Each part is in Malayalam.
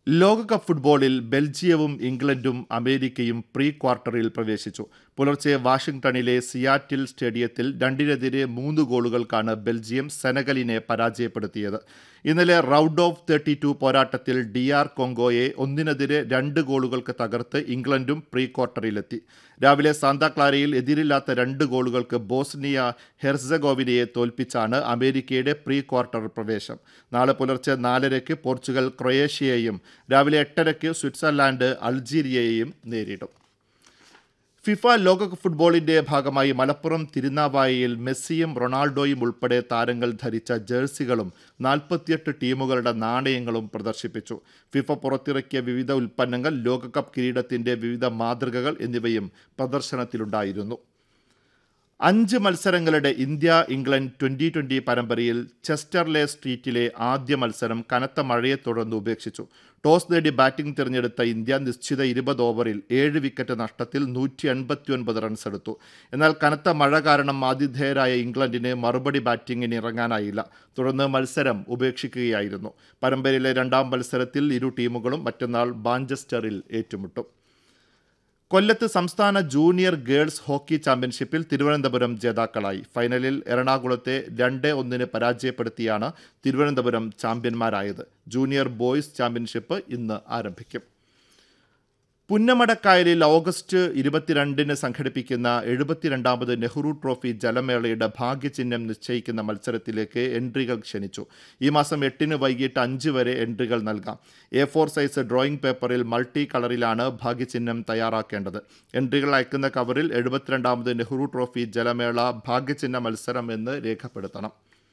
ലോകകപ്പ് ഫുട്ബോളിൽ ബെൽജിയവും ഇംഗ്ലണ്ടും അമേരിക്കയും പ്രീ ക്വാർട്ടറിൽ പ്രവേശിച്ചു പുലർച്ചെ വാഷിംഗ്ടണിലെ സിയാറ്റിൽ സ്റ്റേഡിയത്തിൽ രണ്ടിനെതിരെ മൂന്ന് ഗോളുകൾക്കാണ് ബെൽജിയം സെനഗലിനെ പരാജയപ്പെടുത്തിയത് ഇന്നലെ റൗണ്ട് ഓഫ് തേർട്ടി ടു പോരാട്ടത്തിൽ ഡി ആർ കോങ്കോയെ ഒന്നിനെതിരെ രണ്ട് ഗോളുകൾക്ക് തകർത്ത് ഇംഗ്ലണ്ടും പ്രീ ക്വാർട്ടറിലെത്തി രാവിലെ സാന്താക്ലാരയിൽ എതിരില്ലാത്ത രണ്ട് ഗോളുകൾക്ക് ബോസ്നിയ ഹെർസഗോവിനയെ തോൽപ്പിച്ചാണ് അമേരിക്കയുടെ പ്രീ ക്വാർട്ടർ പ്രവേശം നാളെ പുലർച്ചെ നാലരയ്ക്ക് പോർച്ചുഗൽ ക്രൊയേഷ്യയെയും രാവിലെ എട്ടരയ്ക്ക് സ്വിറ്റ്സർലാൻഡ് അൾജീരിയയെയും നേരിടും ഫിഫ ലോകകപ്പ് ഫുട്ബോളിന്റെ ഭാഗമായി മലപ്പുറം തിരുനാവായയിൽ മെസ്സിയും റൊണാൾഡോയും ഉൾപ്പെടെ താരങ്ങൾ ധരിച്ച ജേഴ്സികളും നാൽപ്പത്തിയെട്ട് ടീമുകളുടെ നാണയങ്ങളും പ്രദർശിപ്പിച്ചു ഫിഫ പുറത്തിറക്കിയ വിവിധ ഉൽപ്പന്നങ്ങൾ ലോകകപ്പ് കിരീടത്തിന്റെ വിവിധ മാതൃകകൾ എന്നിവയും പ്രദർശനത്തിലുണ്ടായിരുന്നു അഞ്ച് മത്സരങ്ങളുടെ ഇന്ത്യ ഇംഗ്ലണ്ട് ട്വന്റി ട്വന്റി പരമ്പരയിൽ ചെസ്റ്റർലെ സ്ട്രീറ്റിലെ ആദ്യ മത്സരം കനത്ത മഴയെ തുടർന്ന് ഉപേക്ഷിച്ചു ടോസ് നേടി ബാറ്റിംഗ് തിരഞ്ഞെടുത്ത ഇന്ത്യ നിശ്ചിത ഇരുപത് ഓവറിൽ ഏഴ് വിക്കറ്റ് നഷ്ടത്തിൽ നൂറ്റി എൺപത്തിയൊൻപത് റൺസ് എടുത്തു എന്നാൽ കനത്ത മഴ കാരണം ആതിഥേയരായ ഇംഗ്ലണ്ടിന് മറുപടി ബാറ്റിംഗിന് ഇറങ്ങാനായില്ല തുടർന്ന് മത്സരം ഉപേക്ഷിക്കുകയായിരുന്നു പരമ്പരയിലെ രണ്ടാം മത്സരത്തിൽ ഇരു ടീമുകളും മറ്റന്നാൾ ബാഞ്ചസ്റ്ററിൽ ഏറ്റുമുട്ടും കൊല്ലത്ത് സംസ്ഥാന ജൂനിയർ ഗേൾസ് ഹോക്കി ചാമ്പ്യൻഷിപ്പിൽ തിരുവനന്തപുരം ജേതാക്കളായി ഫൈനലിൽ എറണാകുളത്തെ രണ്ട് ഒന്നിന് പരാജയപ്പെടുത്തിയാണ് തിരുവനന്തപുരം ചാമ്പ്യന്മാരായത് ജൂനിയർ ബോയ്സ് ചാമ്പ്യൻഷിപ്പ് ഇന്ന് ആരംഭിക്കും പുന്നമടക്കായലിൽ ഓഗസ്റ്റ് ഇരുപത്തിരണ്ടിന് സംഘടിപ്പിക്കുന്ന എഴുപത്തിരണ്ടാമത് നെഹ്റു ട്രോഫി ജലമേളയുടെ ഭാഗ്യചിഹ്നം നിശ്ചയിക്കുന്ന മത്സരത്തിലേക്ക് എൻട്രികൾ ക്ഷണിച്ചു ഈ മാസം എട്ടിന് വൈകിട്ട് അഞ്ച് വരെ എൻട്രികൾ നൽകാം എ ഫോർ സൈസ് ഡ്രോയിങ് പേപ്പറിൽ മൾട്ടി കളറിലാണ് ഭാഗ്യചിഹ്നം തയ്യാറാക്കേണ്ടത് എൻട്രികൾ അയക്കുന്ന കവറിൽ എഴുപത്തിരണ്ടാമത് നെഹ്റു ട്രോഫി ജലമേള ഭാഗ്യചിഹ്ന മത്സരം എന്ന് രേഖപ്പെടുത്തണം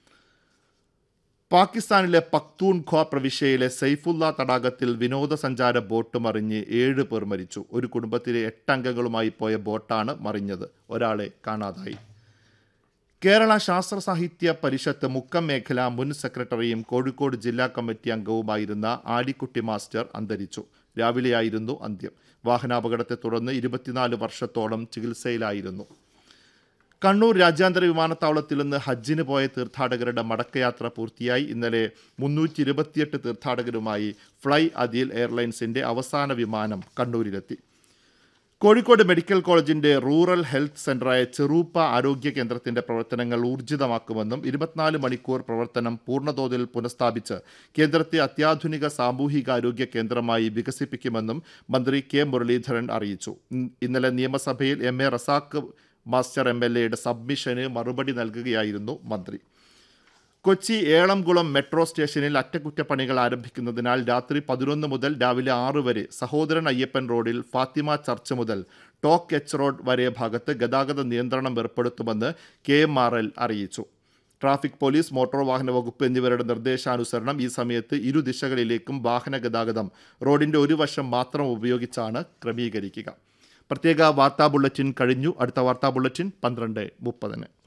പാകിസ്ഥാനിലെ പക്തൂൺഖ്വ പ്രവിശ്യയിലെ സൈഫുല്ല തടാകത്തിൽ വിനോദസഞ്ചാര ബോട്ട് മറിഞ്ഞ് ഏഴ് പേർ മരിച്ചു ഒരു കുടുംബത്തിലെ എട്ടംഗങ്ങളുമായി പോയ ബോട്ടാണ് മറിഞ്ഞത് ഒരാളെ കാണാതായി കേരള ശാസ്ത്ര സാഹിത്യ പരിഷത്ത് മുക്കം മേഖല മുൻ സെക്രട്ടറിയും കോഴിക്കോട് ജില്ലാ കമ്മിറ്റി അംഗവുമായിരുന്ന ആലിക്കുട്ടി മാസ്റ്റർ അന്തരിച്ചു രാവിലെയായിരുന്നു അന്ത്യം വാഹനാപകടത്തെ തുടർന്ന് ഇരുപത്തിനാല് വർഷത്തോളം ചികിത്സയിലായിരുന്നു കണ്ണൂർ രാജ്യാന്തര വിമാനത്താവളത്തിൽ നിന്ന് ഹജ്ജിന് പോയ തീർത്ഥാടകരുടെ മടക്കയാത്ര പൂർത്തിയായി ഇന്നലെ മുന്നൂറ്റി ഇരുപത്തിയെട്ട് തീർത്ഥാടകരുമായി ഫ്ലൈ അദീൽ എയർലൈൻസിന്റെ അവസാന വിമാനം കണ്ണൂരിലെത്തി കോഴിക്കോട് മെഡിക്കൽ കോളേജിന്റെ റൂറൽ ഹെൽത്ത് സെന്ററായ ചെറൂപ്പ ആരോഗ്യ കേന്ദ്രത്തിന്റെ പ്രവർത്തനങ്ങൾ ഊർജിതമാക്കുമെന്നും ഇരുപത്തിനാല് മണിക്കൂർ പ്രവർത്തനം പൂർണ്ണതോതിൽ പുനഃസ്ഥാപിച്ച് കേന്ദ്രത്തെ അത്യാധുനിക സാമൂഹികാരോഗ്യ കേന്ദ്രമായി വികസിപ്പിക്കുമെന്നും മന്ത്രി കെ മുരളീധരൻ അറിയിച്ചു ഇന്നലെ നിയമസഭയിൽ M A Razak master M L എയുടെ സബ്മിഷന് മറുപടി നൽകുകയായിരുന്നു മന്ത്രി കൊച്ചി ഏളംകുളം മെട്രോ സ്റ്റേഷനിൽ അറ്റകുറ്റപ്പണികൾ ആരംഭിക്കുന്നതിനാൽ രാത്രി പതിനൊന്ന് മുതൽ രാവിലെ ആറ് വരെ സഹോദരൻ അയ്യപ്പൻ റോഡിൽ ഫാത്തിമ ചർച്ച് മുതൽ ടോക്ക് എച്ച് റോഡ് വരെ ഭാഗത്ത് ഗതാഗത നിയന്ത്രണം ഏർപ്പെടുത്തുമെന്ന് കെ എം ആർ എൽ അറിയിച്ചു ട്രാഫിക് പോലീസ് മോട്ടോർ വാഹന വകുപ്പ് എന്നിവരുടെ നിർദ്ദേശാനുസരണം ഈ സമയത്ത് ഇരു ദിശകളിലേക്കും വാഹന ഗതാഗതം റോഡിന്റെ ഒരു വശം മാത്രം ഉപയോഗിച്ചാണ് ക്രമീകരിക്കുക പ്രത്യേക വാർത്താ ബുള്ളറ്റിൻ കഴിഞ്ഞു അടുത്ത വാർത്താ ബുള്ളറ്റിൻ പന്ത്രണ്ട് മുപ്പതിന്